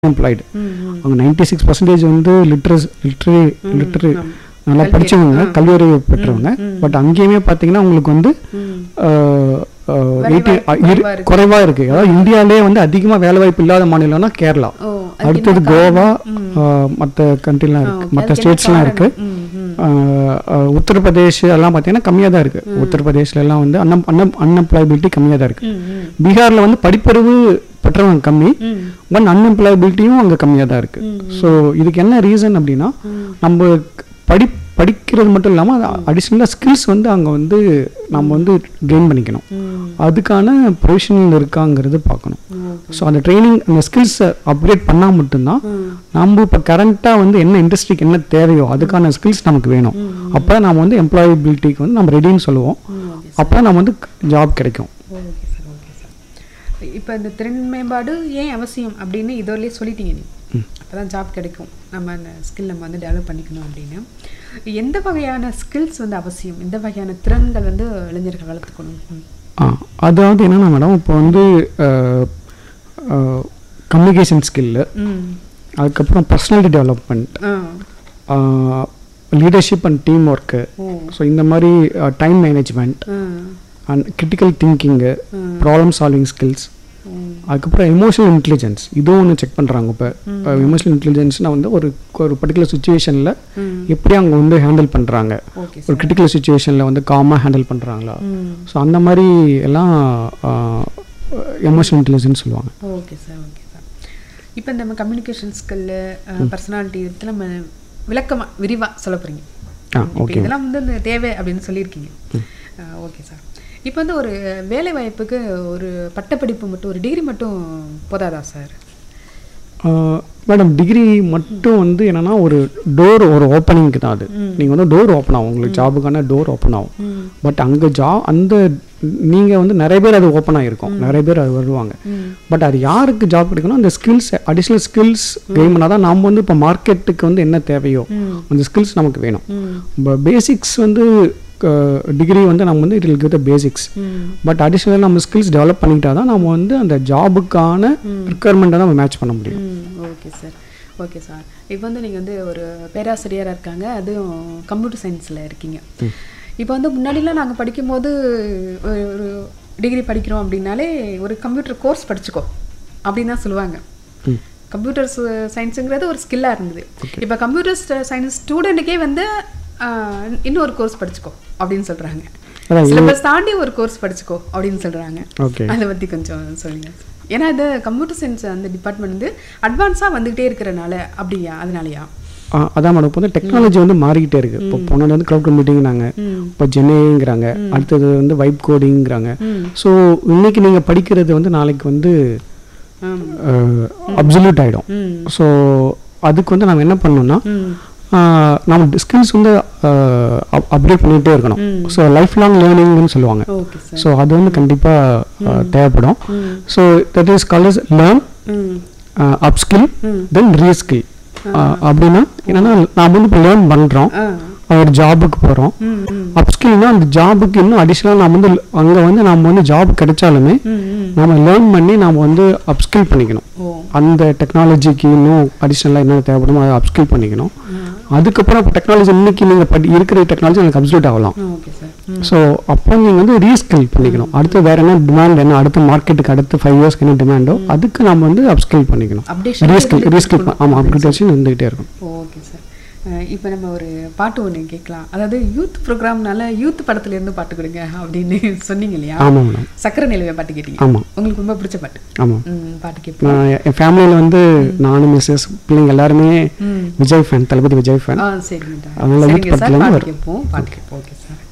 Employed ம், ம். அவங்க நைன்டி சிக்ஸ் பர்சன்டேஜ் வந்து லிட்ரஸ் லிட்ரரி லிட்ரரி ஆமா. நல்லா கல்வி படிச்சவங்க அறிவு, ஆ. கல்வி அறிவு பெற்றவங்க ம். பட் அங்கேயுமே பார்த்தீங்கன்னா உங்களுக்கு வந்து ம். எயிட்டி வேலைவாய்ப்பு குறைவா இருக்கு. குறைவா இருக்கு அதாவது இந்தியாவிலே வந்து அதிகமா வேலைவாய்ப்பு இல்லாத மாநிலம்னா கேரளா ஓ, அதுக்கு அடுத்தது என்ன கோவா காரணம்? ம். மற்ற கண்ட்ரிலாம் ஆ, இருக்கு okay. மற்ற அதுக்கு என்ன ஸ்டேட்ஸ்லாம் இருக்கு காரணம்? ம், ம். ஆஹ் ஆஹ் உத்தரப்பிரதேஷ் எல்லாம் பார்த்தீங்கன்னா கம்மியாக தான் இருக்கு உத்தரப்பிரதேஷ்ல எல்லாம் வந்து அன்னம் அன்னம் அன்எம்ப்ளாயபிலிட்டி கம்மியாக தான் இருக்கு ம், ம். பீகார்ல வந்து படிப்பறிவு பெற்றவங்க கம்மி ம். பட் அன்எம்ப்ளாயபிலிட்டியும் அங்கே கம்மியாக தான் இருக்கு ம், ஸோ இதுக்கு என்ன ரீசன் அப்படின்னா ம். நம்ம படி படிக்கிறது மட்டும் இல்லாமல் அடிஷ்னலாக ஸ்கில்ஸ் வந்து அங்கே வந்து நம்ம வந்து கெயின் பண்ணிக்கணும் ம். அதுக்கான ப்ரொவிஷன் இருக்காங்கிறது பார்க்கணும் ஓகே. ஸோ அந்த ட்ரைனிங் அந்த ஸ்கில்ஸை அப்கிரேட் பண்ணால் மட்டும்தான் ம். நம்ம இப்போ கரண்ட்டாக வந்து என்ன இண்டஸ்ட்ரிக்கு என்ன தேவையோ அதுக்கான ஸ்கில்ஸ் நமக்கு வேணும் அப்போ நம்ம வந்து எம்ப்ளாயபிலிட்டிக்கு வந்து நம்ம ரெடின்னு சொல்லுவோம் ம், ஓகே அப்போ நம்ம வந்து ஜாப் கிடைக்கும் ஓகே சார் ஓகே சார் இப்போ இந்த திறன் மேம்பாடு ஏன் அவசியம் அப்படின்னு இதோடய சொல்லிட்டீங்க நீ அப்போ தான் ஜாப் கிடைக்கும் நம்ம அந்த ஸ்கில் நம்ம வந்து டெவலப் பண்ணிக்கணும் அப்படின்னு எந்த வகையான ஸ்கில்ஸ் வந்து அவசியம் எந்த வகையான திறன்கள் வந்து இளைஞர்கள் வளர்த்துக்கணும் ம். ஆ அதாவது என்னென்னா மேடம் இப்போ வந்து கம்யூனிகேஷன் ஸ்கில்லு ம் அதுக்கப்புறம் personality development ah leadership and team work oh so இந்த மாதிரி time management ah and critical thinking hmm. Problem solving skills hmm. அதுக்கப்புறம் எமோஷனல் இன்டெலிஜென்ஸ் இதுவும் ஒன்று செக் பண்ணுறாங்க இப்போ எமோஷனல் இன்டெலிஜென்ஸ்னால் வந்து ஒரு ஒரு பர்டிகுலர் சுச்சுவேஷனில் ம். எப்படி அவங்க வந்து ஹேண்டில் பண்ணுறாங்க ஓகே ஒரு சார் கிரிட்டிக்கல் சுச்சுவேஷனில் வந்து காமாக ஹேண்டில் பண்ணுறாங்களா ம் ஸோ அந்த மாதிரி எல்லாம் எமோஷனல் இன்டெலிஜென்ஸ் சொல்லுவாங்க ஓகே சார் ஓகே சார் இப்போ நம்ம கம்யூனிகேஷன் ஸ்கில்லு பர்சனாலிட்டி இதில் நம்ம விளக்கமாக விரிவாக சொல்ல போகிறீங்க ஆ இப்போ ஓகே இதெல்லாம் வந்து இந்த தேவை அப்படின்னு சொல்லியிருக்கீங்க ஓகே சார் இப்போ வந்து ஒரு வேலை வாய்ப்புக்கு ஒரு பட்டப்படிப்பு மட்டும் ஒரு டிகிரி மட்டும் போதாதா சார் மேடம் டிகிரி மட்டும் வந்து என்னன்னா ஒரு டோர் ஒரு ஓப்பனிங்க்கு தான் அது நீங்கள் வந்து டோர் ஓப்பன் ஆகும் உங்களுக்கு ஜாபுக்கான டோர் ஓப்பன் ஆகும் ம் பட் அங்கே ஜா அந்த நீங்கள் வந்து நிறைய பேர் அது ஓப்பன் ஆகிருக்கும் நிறைய பேர் அது வருவாங்க ம் பட் அது யாருக்கு ஜாப் கிடைக்கணும் அந்த ஸ்கில்ஸ் அடிஷ்னல் ஸ்கில்ஸ் கெயின் பண்ணால் தான் நம்ம வந்து இப்போ மார்க்கெட்டுக்கு வந்து என்ன தேவையோ ம் அந்த ஸ்கில்ஸ் நமக்கு வேணும் ம் பேசிக்ஸ் வந்து டிகிரி வந்து நம்ம வந்து it will give the basics hmm but அடிஷ்னலாக நம்ம ஸ்கில்ஸ் டெவலப் பண்ணிக்கிட்டா தான் நம்ம வந்து அந்த ஜாபுக்கான ரிக்குவயர்மெண்ட்டை நம்ம மேட்ச் பண்ண முடியும் ம் ஓகே சார் ஓகே சார் இப்போ வந்து நீங்கள் வந்து ஒரு பேராசிரியராக இருக்காங்க அதுவும் கம்ப்யூட்டர் சயின்ஸில் இருக்கீங்க இப்போ வந்து முன்னாடிலாம் நாங்கள் படிக்கும்போது ஒரு ஒரு டிகிரி படிக்கிறோம் அப்படின்னாலே ஒரு கம்ப்யூட்டர் கோர்ஸ் படிச்சுக்கோ அப்படின்னு தான் சொல்லுவாங்க ம். கம்ப்யூட்டர் சயின்ஸுங்கிறது ஒரு ஸ்கில்லாக இருந்தது இப்போ கம்ப்யூட்டர் சயின்ஸ் ஸ்டூடெண்ட்டுக்கே வந்து ஆஹ், இன்னொரு கோர்ஸ் படிச்சுக்கோ அப்படின்னு சொல்கிறாங்க அதான் இது- சிலபஸ் தாண்டி ஒரு கோர்ஸ் படிச்சுக்கோ அப்படின்னு சொல்கிறாங்க ஓகே அதை பற்றி கொஞ்சம் சொல்லுங்க ஏன்னா இது கம்ப்யூட்டர் சயின்ஸ் அந்த டிபார்ட்மெண்ட் வந்து அட்வான்ஸாக வந்துகிட்டே இருக்கிறனால அப்படியா அதனாலயா ஆ, அதான் மேடம் இப்போ வந்து டெக்னாலஜி வந்து மாறிக்கிட்டே இருக்கு இப்போ போனது வந்து க்ளவுட் கம்ப்யூட்டிங்னாங்க ம் இப்போ ஜெனேங்கிறாங்க அடுத்தது வந்து வைப் கோடிங்கிறாங்க ம் ஸோ இன்னைக்கு நீங்கள் படிக்கிறது வந்து நாளைக்கு வந்து ஆம். அப்சல்யூட் ஆகிடும் ம் ஸோ அதுக்கு வந்து நம்ம என்ன பண்ணணும்னா ம் ஆஹ், நம்ம ஸ்கில்ஸ் வந்து அப்டேட் பண்ணிகிட்டே இருக்கணும் ம். ஸோ லைஃப் லாங் லேர்னிங்னு சொல்லுவாங்க ஓகே சார் ஸோ அது வந்து கண்டிப்பாக தேவைப்படும் hmm so that is calls learn hmm upskill hmm then ரீஸ்கில் அப்படின்னா என்னன்னா நாம் வந்து இப்போ லேர்ன் பண்ணுறோம் ஆ ஒரு ஜாபுக்கு போகிறோம் ம் ம் அப்ஸ்கில்னா அந்த ஜாபுக்கு இன்னும் அடிஷ்னலாக நாம் வந்து அங்கே வந்து நம்ம வந்து ஜாப் கிடைச்சாலுமே ம் ம் நம்ம லேர்ன் பண்ணி நாம் வந்து அப்ஸ்கில் பண்ணிக்கணும் ஓ அந்த டெக்னாலஜிக்கு இன்னும் அடிஷ்னலாக என்ன தேவைப்படுமோ அதை அப்ஸ்கில் பண்ணிக்கணும் அதுக்கப்புறம் டெக்னாலஜி இன்னைக்கு நீங்கள் படி இருக்கிற டெக்னாலஜி எனக்கு அப்சல்யூட் ஆகலாம் ஓகே சார் ம் ஸோ அப்போ நீங்கள் வந்து ரீஸ்கில் பண்ணிக்கணும் அடுத்து வேற என்ன டிமாண்ட் என்ன அடுத்த மார்க்கெட்டுக்கு அடுத்து ஃபைவ் இயர்ஸ்க்கு என்ன டிமாண்டோ அதுக்கு நம்ம வந்து அப்ஸ்கில் பண்ணிக்கணும் அப்டேஷன் ரீஸ்கில் ரீஸ்கில் ஆமாம் அப்கிரேஷன் இருந்துகிட்டே இருக்கும் ஓகே சார் இப்போ நம்ம ஒரு பாட்டு ஒன்று கேட்கலாம் அதாவது யூத் ப்ரோக்ராம்னால யூத் படத்துல இருந்து பாட்டு கொடுங்க அப்படின்னு சொன்னீங்க இல்லையா ஆமாம் மேடம் சக்கரை நிலவை பாட்டு கேட்டீங்க ஆமாம் உங்களுக்கு ரொம்ப பிடிச்ச பாட்டு ஆமாம் ம் பாட்டு கேட்போம் நான் என் ஃபேமிலியில் வந்து நானும் மிஸ்ஸஸ் பிள்ளைங்க எல்லாருமே ம் விஜய் ஃபேன் தளபதி விஜய் ஃபேன் ஆ சரிங்க அதனால youth சரிங்க சார் படத்துல இருந்து பாட்டு கேட்போம் பாட்டு கேட்போம் ஓகே சார்